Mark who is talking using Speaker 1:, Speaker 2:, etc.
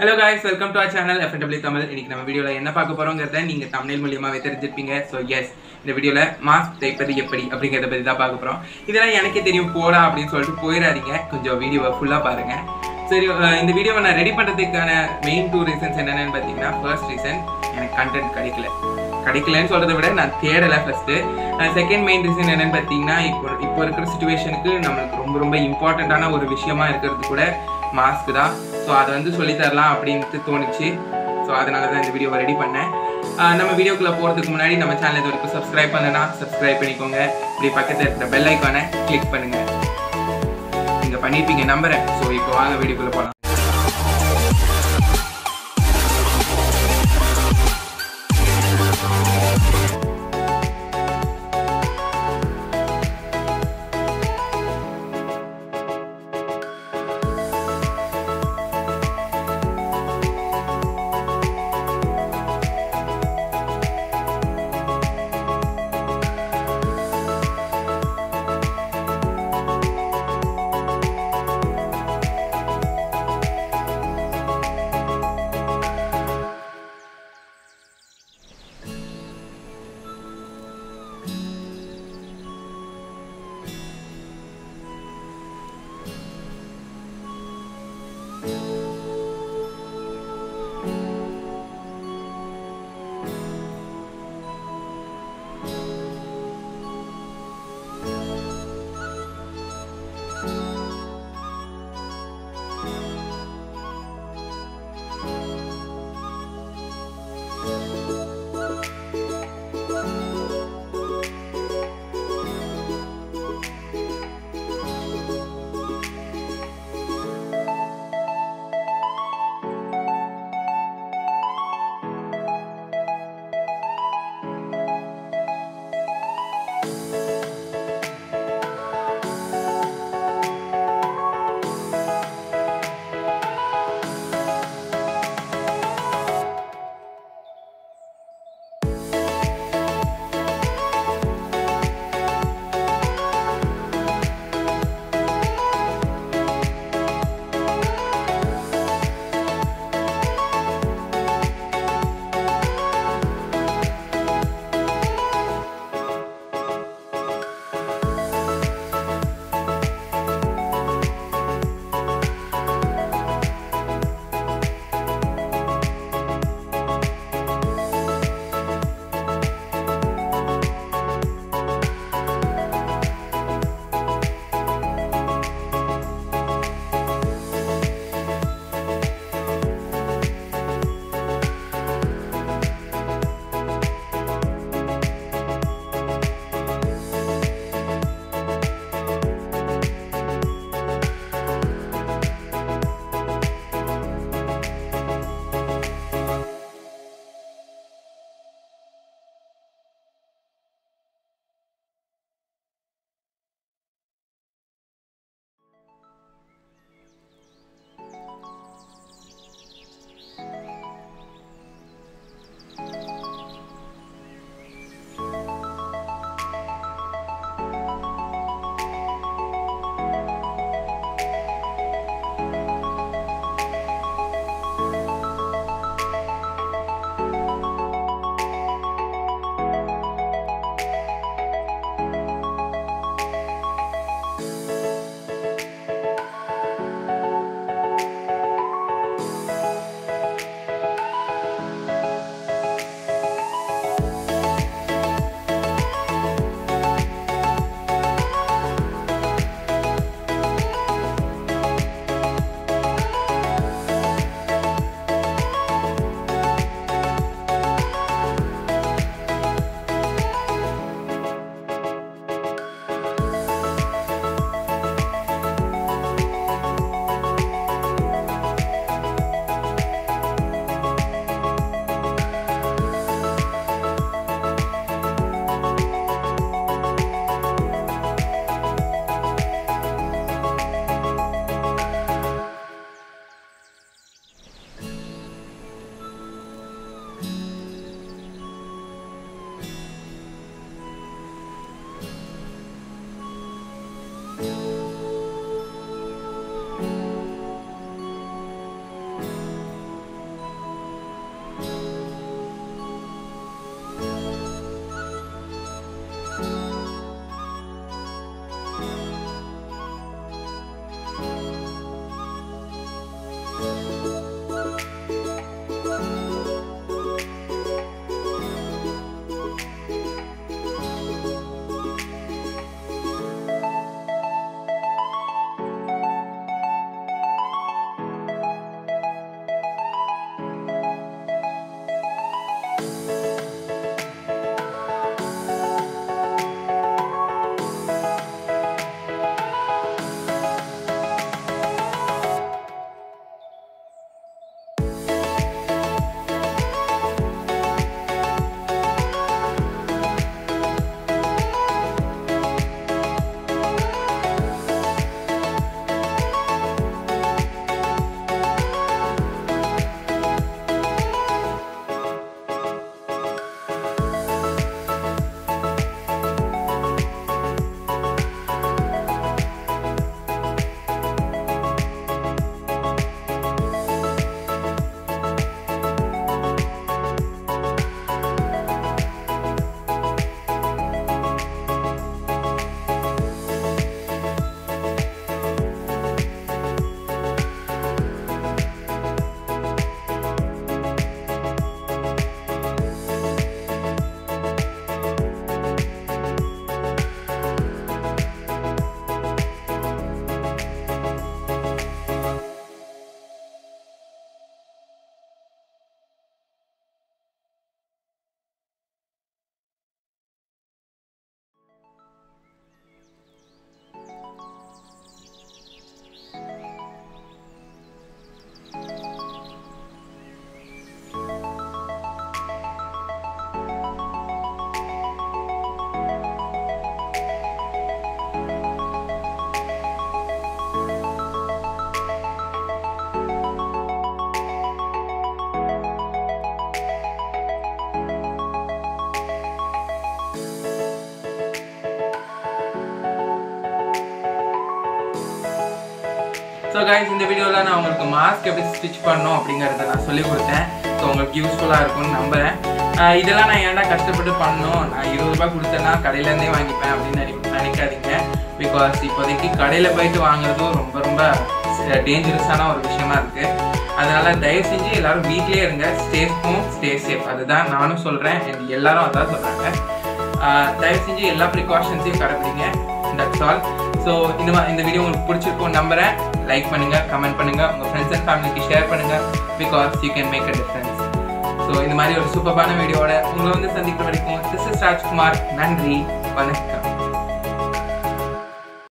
Speaker 1: hello guys welcome to our channel FNW Tamil இன்னைக்கு நம்ம வீடியோவில் என்ன பார்க்க போறோங்கிறத நீங்க தமிழ் மூலியமாவே தெரிஞ்சிருப்பீங்க ஸோ எஸ் இந்த வீடியோவில் மாஸ்க் தைப்பது எப்படி அப்படிங்கிறத பற்றி தான் பார்க்க போறோம் இதெல்லாம் எனக்கே தெரியும் போடா அப்படின்னு சொல்லிட்டு போயிடாதீங்க கொஞ்சம் வீடியோவை ஃபுல்லாக பாருங்க சரி அஹ் இந்த வீடியோவை நான் ரெடி பண்ணுறதுக்கான மெயின் டூ ரீசன்ஸ் என்னென்னு பார்த்தீங்கன்னா ஃபர்ஸ்ட் ரீசன் எனக்கு கண்டென்ட் கிடைக்கல கிடைக்கலன்னு சொல்றதை விட நான் தேடலை ஃபர்ஸ்ட் செகண்ட் மெயின் ரீசன் என்னன்னு பார்த்தீங்கன்னா இப்போ இப்போ இருக்கிற சுச்சுவேஷனுக்கு நம்மளுக்கு ரொம்ப ரொம்ப இம்பார்ட்டண்ட்டான ஒரு விஷயமா இருக்கிறது கூட மாஸ்க் தான் ஸோ அதை வந்து சொல்லி தரலாம் அப்படின்ட்டு தோணுச்சு ஸோ அதனால தான் இந்த வீடியோவை ரெடி பண்ணேன் ஆஹ் நம்ம வீடியோக்குள்ள போகிறதுக்கு முன்னாடி நம்ம சேனல் இது வரைக்கும் சப்ஸ்கிரைப் பண்ணனா சப்ஸ்கிரைப் பண்ணிக்கோங்க இப்படி பக்கத்தில் இருக்கிற பெல் ஐக்கானை கிளிக் பண்ணுங்க நீங்கள் பண்ணியிருப்பீங்க நம்புறேன் ஸோ இப்போ வாங்க வீடியோக்குள்ள போகலாம் கைஸ் இந்த வீடியோவில் நான் உங்களுக்கு மாஸ்க் எப்படி ஸ்டிச் பண்ணணும் அப்படிங்கிறத நான் சொல்லி கொடுத்தேன் ஸோ உங்களுக்கு யூஸ்ஃபுல்லாக இருக்கும்னு நம்புகிறேன் ஆஹ் இதெல்லாம் நான் ஏன்டா கஷ்டப்பட்டு பண்ணணும் நான் இருபது ரூபாய் கொடுத்தேன்னா கடையிலேருந்தே வாங்கிப்பேன் அப்படின்னு நினை- நினைக்காதீங்க பிகாஸ் இப்போதைக்கு கடையில் போயிட்டு வாங்குறதும் ரொம்ப ரொம்ப டேஞ்சரஸான ஒரு விஷயமா இருக்கு அதனால தயவு செஞ்சு எல்லாரும் வீட்லயே இருங்க ஸ்டே ஹோம் ஸ்டே சேஃப் அதுதான் நானும் சொல்றேன் and எல்லாரும் அதான் சொல்றாங்க ஆஹ் தயவு செஞ்சு எல்லா ப்ரிகாஷன்ஸையும் கடைப்பிடிங்க தட்ஸ் ஆல் ஸோ இந்த மா- இந்த வீடியோ உங்களுக்கு பிடிச்சிருக்கும் நம்புறேன் லைக் பண்ணுங்க கமெண்ட் பண்ணுங்க உங்க ஃப்ரெண்ட்ஸ் அண்ட் ஃபேமிலிக்கு ஷேர் பண்ணுங்க because you can make a difference so இந்த மாதிரி ஒரு சூப்பரான வீடியோட உங்களை வந்து சந்திக்கிற வரைக்கும் திஸ் இஸ் ராஜ்குமார் நன்றி வணக்கம்